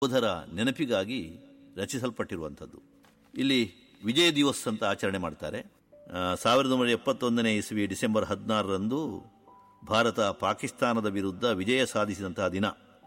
ಯೋಧರ ನೆನಪಿಗಾಗಿ ರಚಿಸಲ್ಪಟ್ಟಿರುವಂಥದ್ದು ಇಲ್ಲಿ ವಿಜಯ ದಿವಸ್ ಅಂತ ಆಚರಣೆ ಮಾಡ್ತಾರೆ ಆ, ಸಾವಿರದ ಒಂಬೈನೂರ ಎಪ್ಪತ್ತೊಂದನೇ ಇಸ್ವಿ ಡಿಸೆಂಬರ್ ಹದಿನಾರರಂದು ಭಾರತ ಪಾಕಿಸ್ತಾನದ ವಿರುದ್ಧ ವಿಜಯ ಸಾಧಿಸಿದಂತಹ ದಿನ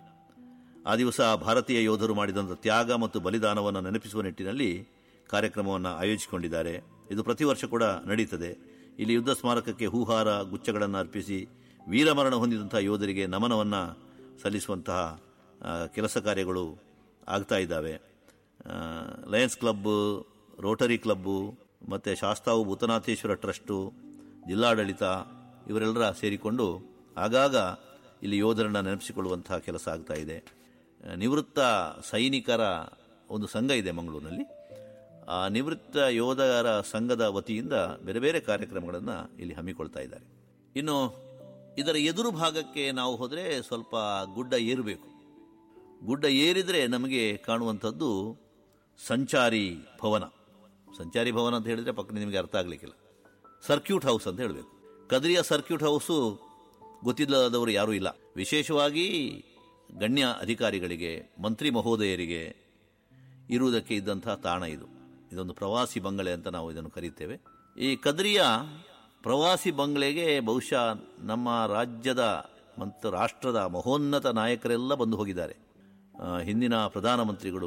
ಆ ದಿವಸ ಭಾರತೀಯ ಯೋಧರು ಮಾಡಿದಂಥ ತ್ಯಾಗ ಮತ್ತು ಬಲಿದಾನವನ್ನು ನೆನಪಿಸುವ ನಿಟ್ಟಿನಲ್ಲಿ ಕಾರ್ಯಕ್ರಮವನ್ನು ಆಯೋಜಿಸಿಕೊಂಡಿದ್ದಾರೆ ಇದು ಪ್ರತಿ ವರ್ಷ ಕೂಡ ನಡೀತದೆ ಇಲ್ಲಿ ಯುದ್ಧ ಸ್ಮಾರಕಕ್ಕೆ ಹೂಹಾರ ಗುಚ್ಛಗಳನ್ನು ಅರ್ಪಿಸಿ ವೀರಮರಣ ಹೊಂದಿದಂತಹ ಯೋಧರಿಗೆ ನಮನವನ್ನು ಸಲ್ಲಿಸುವಂತಹ ಆ, ಕೆಲಸ ಕಾರ್ಯಗಳು ಆಗ್ತಾ ಇದ್ದಾವೆ ಆ, ಲಯನ್ಸ್ ಕ್ಲಬ್ ರೋಟರಿ ಕ್ಲಬ್ಬು ಮತ್ತು ಶಾಸ್ತಾವು ಭೂತನಾಥೇಶ್ವರ ಟ್ರಸ್ಟು ಜಿಲ್ಲಾಡಳಿತ ಇವರೆಲ್ಲರ ಸೇರಿಕೊಂಡು ಆಗಾಗ ಇಲ್ಲಿ ಯೋಧರನ್ನು ನೆನಪಿಸಿಕೊಳ್ಳುವಂತಹ ಕೆಲಸ ಆಗ್ತಾ ಇದೆ ಆ, ನಿವೃತ್ತ ಸೈನಿಕರ ಒಂದು ಸಂಘ ಇದೆ ಮಂಗಳೂರಿನಲ್ಲಿ ಆ ನಿವೃತ್ತ ಯೋಧರ ಸಂಘದ ವತಿಯಿಂದ ಬೇರೆ ಬೇರೆ ಕಾರ್ಯಕ್ರಮಗಳನ್ನು ಇಲ್ಲಿ ಹಮ್ಮಿಕೊಳ್ತಾ ಇದ್ದಾರೆ ಇನ್ನು ಇದರ ಎದುರು ಭಾಗಕ್ಕೆ ನಾವು ಹೋದರೆ ಸ್ವಲ್ಪ ಗುಡ್ಡ ಏರಬೇಕು ಗುಡ್ಡ ಏರಿದರೆ ನಮಗೆ ಕಾಣುವಂಥದ್ದು ಸಂಚಾರಿ ಭವನ ಸಂಚಾರಿ ಭವನ ಅಂತ ಹೇಳಿದರೆ ಪಕ್ಕ ನಿಮಗೆ ಅರ್ಥ ಆಗಲಿಕ್ಕಿಲ್ಲ ಸರ್ಕ್ಯೂಟ್ ಹೌಸ್ ಅಂತ ಹೇಳಬೇಕು ಕದ್ರಿಯ ಸರ್ಕ್ಯೂಟ್ ಹೌಸು ಗೊತ್ತಿಲ್ಲದವರು ಯಾರೂ ಇಲ್ಲ ವಿಶೇಷವಾಗಿ ಗಣ್ಯ ಅಧಿಕಾರಿಗಳಿಗೆ ಮಂತ್ರಿ ಮಹೋದಯರಿಗೆ ಇರುವುದಕ್ಕೆ ಇದ್ದಂತಹ ತಾಣ ಇದು ಇದೊಂದು ಪ್ರವಾಸಿ ಬಂಗಲೆ ಅಂತ ನಾವು ಇದನ್ನು ಕರೀತೇವೆ ಈ ಕದ್ರಿಯ ಪ್ರವಾಸಿ ಬಂಗಲೆಗೆ ಬಹುಶಃ ನಮ್ಮ ರಾಜ್ಯದ ಮತ್ತು ರಾಷ್ಟ್ರದ ಮಹೋನ್ನತ ನಾಯಕರೆಲ್ಲ ಬಂದು ಹೋಗಿದ್ದಾರೆ ಆ, ಹಿಂದಿನ ಪ್ರಧಾನಮಂತ್ರಿಗಳು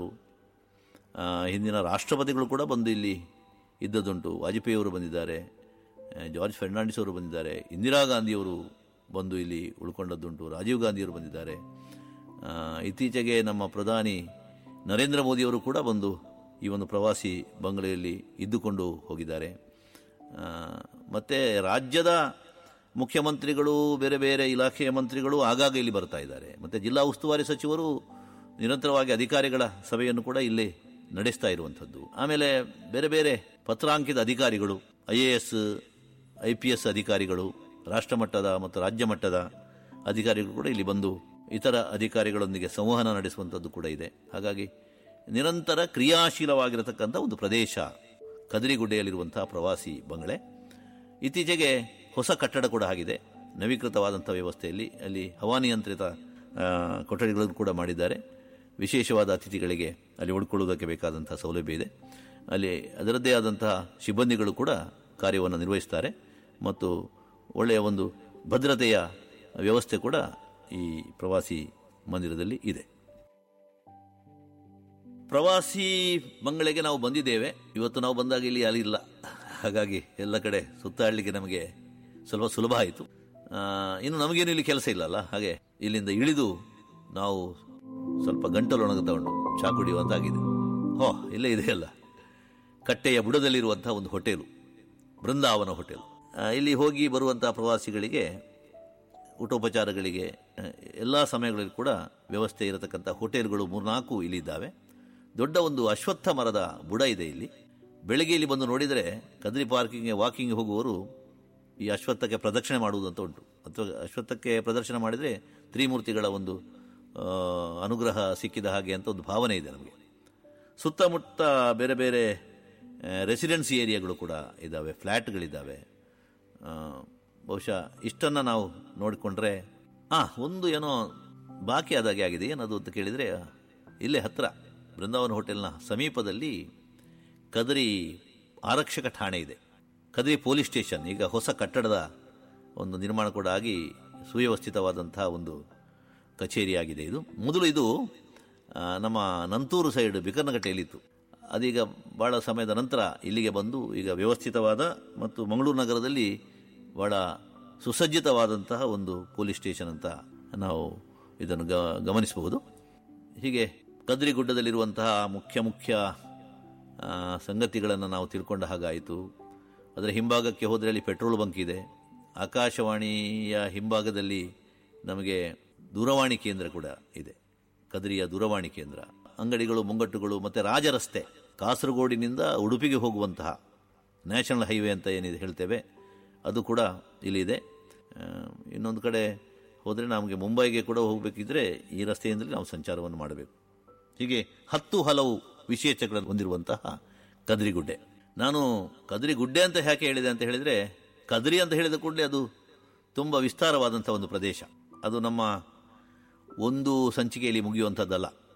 ಆ, ಹಿಂದಿನ ರಾಷ್ಟ್ರಪತಿಗಳು ಕೂಡ ಬಂದು ಇಲ್ಲಿ ಇದ್ದದುಂಟು ವಾಜಪೇಯಿ ಅವರು ಬಂದಿದ್ದಾರೆ ಆ, ಜಾರ್ಜ್ ಫೆರ್ನಾಂಡಿಸ್ ಅವರು ಬಂದಿದ್ದಾರೆ ಇಂದಿರಾ ಗಾಂಧಿಯವರು ಬಂದು ಇಲ್ಲಿ ಉಳ್ಕೊಂಡದ್ದುಂಟು ರಾಜೀವ್ ಗಾಂಧಿಯವರು ಬಂದಿದ್ದಾರೆ ಆ, ಇತ್ತೀಚೆಗೆ ನಮ್ಮ ಪ್ರಧಾನಿ ನರೇಂದ್ರ ಮೋದಿಯವರು ಕೂಡ ಬಂದು ಈ ಒಂದು ಪ್ರವಾಸಿ ಬಂಗಲೆಯಲ್ಲಿ ಇದ್ದುಕೊಂಡು ಹೋಗಿದ್ದಾರೆ ಆ, ಮತ್ತೆ ರಾಜ್ಯದ ಮುಖ್ಯಮಂತ್ರಿಗಳು ಬೇರೆ ಬೇರೆ ಇಲಾಖೆಯ ಮಂತ್ರಿಗಳು ಆಗಾಗ ಇಲ್ಲಿ ಬರ್ತಾ ಇದ್ದಾರೆ ಮತ್ತು ಜಿಲ್ಲಾ ಉಸ್ತುವಾರಿ ಸಚಿವರು ನಿರಂತರವಾಗಿ ಅಧಿಕಾರಿಗಳ ಸಭೆಯನ್ನು ಕೂಡ ಇಲ್ಲಿ ನಡೆಸ್ತಾ ಇರುವಂಥದ್ದು ಆಮೇಲೆ ಬೇರೆ ಬೇರೆ ಪತ್ರಾಂಕಿತ ಅಧಿಕಾರಿಗಳು I A S I P S ಅಧಿಕಾರಿಗಳು ರಾಷ್ಟ್ರಮಟ್ಟದ ಮತ್ತು ರಾಜ್ಯ ಮಟ್ಟದ ಅಧಿಕಾರಿಗಳು ಕೂಡ ಇಲ್ಲಿ ಬಂದು ಇತರ ಅಧಿಕಾರಿಗಳೊಂದಿಗೆ ಸಂವಹನ ನಡೆಸುವಂಥದ್ದು ಕೂಡ ಇದೆ ಹಾಗಾಗಿ ನಿರಂತರ ಕ್ರಿಯಾಶೀಲವಾಗಿರತಕ್ಕಂಥ ಒಂದು ಪ್ರದೇಶ ಕದರಿಗುಡ್ಡೆಯಲ್ಲಿರುವಂತಹ ಪ್ರವಾಸಿ ಬಂಗಲೆ ಇತ್ತೀಚೆಗೆ ಹೊಸ ಕಟ್ಟಡ ಕೂಡ ಆಗಿದೆ ನವೀಕೃತವಾದಂಥ ವ್ಯವಸ್ಥೆಯಲ್ಲಿ ಅಲ್ಲಿ ಹವಾನಿಯಂತ್ರಿತ ಆ, ಕೊಠಡಿಗಳನ್ನು ಕೂಡ ಮಾಡಿದ್ದಾರೆ ವಿಶೇಷವಾದ ಅತಿಥಿಗಳಿಗೆ ಅಲ್ಲಿ ಉಳ್ಕೊಳ್ಳುವುದಕ್ಕೆ ಬೇಕಾದಂಥ ಸೌಲಭ್ಯ ಇದೆ ಅಲ್ಲಿ ಅದರದ್ದೇ ಆದಂತಹ ಸಿಬ್ಬಂದಿಗಳು ಕೂಡ ಕಾರ್ಯವನ್ನು ನಿರ್ವಹಿಸ್ತಾರೆ ಮತ್ತು ಒಳ್ಳೆಯ ಒಂದು ಭದ್ರತೆಯ ವ್ಯವಸ್ಥೆ ಕೂಡ ಈ ಪ್ರವಾಸಿ ಮಂದಿರದಲ್ಲಿ ಇದೆ ಪ್ರವಾಸಿ ಬಂಗಲೆಗೆ ನಾವು ಬಂದಿದ್ದೇವೆ ಇವತ್ತು ನಾವು ಬಂದಾಗ ಇಲ್ಲಿ ಅಲ್ಲಿ ಇಲ್ಲ ಹಾಗಾಗಿ ಎಲ್ಲ ಕಡೆ ಸುತ್ತಾಡಲಿಕ್ಕೆ ನಮಗೆ ಸ್ವಲ್ಪ ಸುಲಭ ಆಯಿತು ಆ, ಇನ್ನು ನಮಗೇನು ಇಲ್ಲಿ ಕೆಲಸ ಇಲ್ಲಲ್ಲ ಹಾಗೆ ಇಲ್ಲಿಂದ ಇಳಿದು ನಾವು ಸ್ವಲ್ಪ ಗಂಟಲು ಒಣಗುತ್ತಾ ಉಂಟು ಚಾ ಕುಡಿಯುವಂತಾಗಿದೆ ಹೋ ಇಲ್ಲೇ ಇದೆಯಲ್ಲ ಕಟ್ಟೆಯ ಬುಡದಲ್ಲಿರುವಂತಹ ಒಂದು ಹೋಟೆಲು ಬೃಂದಾವನ ಹೋಟೆಲ್ ಆ, ಇಲ್ಲಿ ಹೋಗಿ ಬರುವಂತಹ ಪ್ರವಾಸಿಗಳಿಗೆ ಊಟೋಪಚಾರಗಳಿಗೆ ಎಲ್ಲ ಸಮಯಗಳಲ್ಲಿ ಕೂಡ ವ್ಯವಸ್ಥೆ ಇರತಕ್ಕಂಥ ಹೋಟೆಲ್ಗಳು ಮೂರ್ನಾಲ್ಕು ಇಲ್ಲಿದ್ದಾವೆ ದೊಡ್ಡ ಒಂದು ಅಶ್ವತ್ಥ ಮರದ ಬುಡ ಇದೆ ಇಲ್ಲಿ ಬೆಳಗ್ಗೆ ಇಲ್ಲಿ ಬಂದು ನೋಡಿದರೆ ಕದ್ರಿ ಪಾರ್ಕಿಂಗ್ಗೆ ವಾಕಿಂಗ್ ಹೋಗುವವರು ಈ ಅಶ್ವತ್ಥಕ್ಕೆ ಪ್ರದಕ್ಷಿಣೆ ಮಾಡುವುದು ಅಂತ ಉಂಟು ಅಥವಾ ಅಶ್ವತ್ಥಕ್ಕೆ ಪ್ರದರ್ಶನ ಮಾಡಿದರೆ ತ್ರಿಮೂರ್ತಿಗಳ ಒಂದು ಆ, ಅನುಗ್ರಹ ಸಿಕ್ಕಿದ ಹಾಗೆ ಅಂತ ಒಂದು ಭಾವನೆ ಇದೆ ನಮಗೆ ಸುತ್ತಮುತ್ತ ಬೇರೆ ಬೇರೆ ರೆಸಿಡೆನ್ಸಿ ಏರಿಯಾಗಳು ಕೂಡ ಇದ್ದಾವೆ ಫ್ಲ್ಯಾಟ್ಗಳಿದ್ದಾವೆ ಆ, ಬಹುಶಃ ಇಷ್ಟನ್ನು ನಾವು ನೋಡಿಕೊಂಡ್ರೆ ಆ ಒಂದು ಏನೋ ಬಾಕಿ ಆದಾಗೆ ಆಗಿದೆ ಏನದು ಅಂತ ಕೇಳಿದರೆ ಇಲ್ಲೇ ಹತ್ತಿರ ಬೃಂದಾವನ ಹೋಟೆಲ್ನ ಸಮೀಪದಲ್ಲಿ ಕದರಿ ಆರಕ್ಷಕ ಠಾಣೆ ಇದೆ ಕದರಿ ಪೊಲೀಸ್ ಸ್ಟೇಷನ್ ಈಗ ಹೊಸ ಕಟ್ಟಡದ ಒಂದು ನಿರ್ಮಾಣ ಕೂಡ ಆಗಿ ಸುವ್ಯವಸ್ಥಿತವಾದಂತಹ ಒಂದು ಕಚೇರಿಯಾಗಿದೆ ಇದು ಮೊದಲು ಇದು ಆ, ನಮ್ಮ ನಂತೂರು ಸೈಡ್ ಬಿಕರ್ನಗಟ್ಟೆಯಲ್ಲಿತ್ತು ಅದೀಗ ಭಾಳ ಸಮಯದ ನಂತರ ಇಲ್ಲಿಗೆ ಬಂದು ಈಗ ವ್ಯವಸ್ಥಿತವಾದ ಮತ್ತು ಮಂಗಳೂರು ನಗರದಲ್ಲಿ ಭಾಳ ಸುಸಜ್ಜಿತವಾದಂತಹ ಒಂದು ಪೊಲೀಸ್ ಸ್ಟೇಷನ್ ಅಂತ ನಾವು ಇದನ್ನು ಗ ಗಮನಿಸಬಹುದು ಹೀಗೆ ಕದ್ರಿಗುಡ್ಡದಲ್ಲಿರುವಂತಹ ಮುಖ್ಯ ಮುಖ್ಯ ಆ, ಸಂಗತಿಗಳನ್ನು ನಾವು ತಿಳ್ಕೊಂಡ ಹಾಗಾಯಿತು ಅದರ ಹಿಂಭಾಗಕ್ಕೆ ಹೋದರೆ ಅಲ್ಲಿ ಪೆಟ್ರೋಲ್ ಬಂಕ್ ಇದೆ ಆಕಾಶವಾಣಿಯ ಹಿಂಭಾಗದಲ್ಲಿ ನಮಗೆ ದೂರವಾಣಿ ಕೇಂದ್ರ ಕೂಡ ಇದೆ ಕದ್ರಿಯ ದೂರವಾಣಿ ಕೇಂದ್ರ ಅಂಗಡಿಗಳು ಮುಂಗಟ್ಟುಗಳು ಮತ್ತು ರಾಜರಸ್ತೆ ಕಾಸರಗೋಡಿನಿಂದ ಉಡುಪಿಗೆ ಹೋಗುವಂತಹ ನ್ಯಾಷನಲ್ ಹೈವೇ ಅಂತ ಏನಿದೆ ಹೇಳ್ತೇವೆ ಅದು ಕೂಡ ಇಲ್ಲಿದೆ ಆ, ಇನ್ನೊಂದು ಕಡೆ ಹೋದರೆ ನಮಗೆ ಮುಂಬೈಗೆ ಕೂಡ ಹೋಗಬೇಕಿದ್ರೆ ಈ ರಸ್ತೆಯಿಂದಲೇ ನಾವು ಸಂಚಾರವನ್ನು ಮಾಡಬೇಕು ಹೀಗೆ ಹತ್ತು ಹಲವು ವಿಶೇಷಗಳನ್ನು ಹೊಂದಿರುವಂತಹ ಕದ್ರಿಗುಡ್ಡೆ ನಾನು ಕದ್ರಿಗುಡ್ಡೆ ಅಂತ ಯಾಕೆ ಹೇಳಿದೆ ಅಂತ ಹೇಳಿದರೆ ಕದ್ರಿ ಅಂತ ಹೇಳಿದ ಕೂಡಲೇ ಅದು ತುಂಬ ವಿಸ್ತಾರವಾದಂಥ ಒಂದು ಪ್ರದೇಶ ಅದು ನಮ್ಮ ಒಂದು ಸಂಚಿಕೆಯಲ್ಲಿ ಮುಗಿಯುವಂಥದ್ದಲ್ಲ